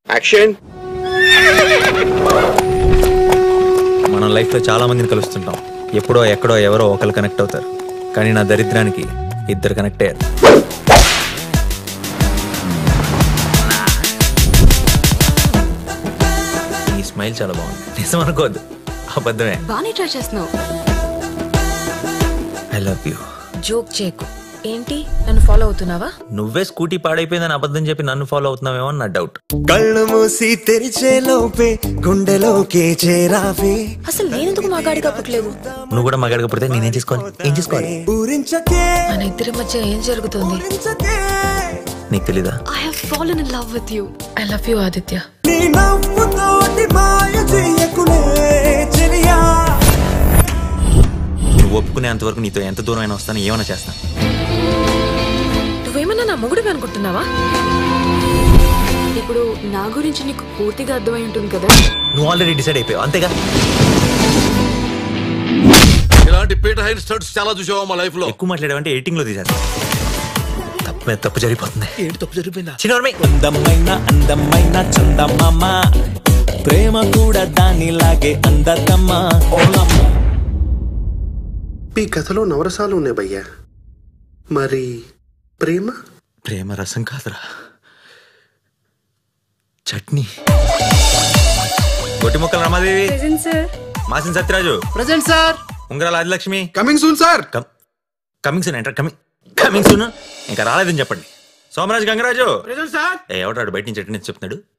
action మనం లైఫ్లో చాలా మందిని కలుస్తుంటాం ఎప్పుడో ఎక్కడో ఎవరో ఒకరు కనెక్ట్ అవుతారు కానీ నా దరిద్రానికి ఇద్దరు కనెక్ట్ అయ్యారు ఈ స్మైల్ చాలా బాగుంది నిజం అనుకోవద్దు అబద్ధమే బానే ట్రై చేస్తున్నావు ఐ లవ్ యూ జోక్ చేయకు ఏంటి నన్ను ఫాలో అవుతున్నావా నువ్వే స్కూటీ పాడైపోయిందని అబద్ధం చెప్పి నన్ను ఫాలో అవుతున్నావేమో అని నా డౌట్ కళ్ళు మూసి తెరిచే లోపే గుండెలోకే చేరావే అసలు నేనెందుకు మా గాడిగా పుట్టలేదు నువ్వు కూడా మగాడిగా పుడితే నేనేం చేసుకోవాలి ఏం చేసుకోవాలి ఊరించకే మన ఇద్దరి మధ్య ఏం జరుగుతుంది ఊరించకే నీకు తెలీదా I have fallen in love with you I love you Aditya నీ నవ్వుతోటి మాయ చెయ్యకునే చెలియా నువ్వు ఒప్పుకునేంత వరకు నీతో ఎంత దూరం అయినా వస్తాను ఏమైనా చేస్తాను నువ్వేమన్నా నా మొగుడు అనుకుంటున్నావా ఇప్పుడు నా గురించి నీకు పూర్తిగా అర్థమై ఉంటుంది కదా నువ్వు ఆల్రెడీ డిసైడ్ అయిపోయావు అంతేగా ఇలాంటి పీటర్ హైన్ స్టడ్స్ చాలా చూసావా మా లైఫ్ లో ఎక్కువ మాట్లాడావంటే ఎడిటింగ్ లో తీసేస్తా తప్పు మీద తప్పు జరిగిపోతుంది ఏంటి తప్పు జరిగిపోయిందా చిన్నోర్మి అందమైన అందమైన చందమామ ప్రేమ కూడా దానిలాగే అందతమ్మా ఓలమ్మ ఈ కథలో నవరసాలు ఉన్నాయి భయ్యా మరి ప్రేమ ప్రేమ రసం కాదురా చట్నీ గొట్టి ముక్కల రమాదేవి మాసిన Satyaraju present sir Ungarala Adilakshmi coming soon sir come coming soon enter coming coming soon ఇంకా రాలేదని చెప్పండి సోమరాజు గంగరాజు ప్రజెంట్ సార్ ఏ ఎవడాడు బయట నుంచి అటెండెన్స్ చెప్తున్నాడు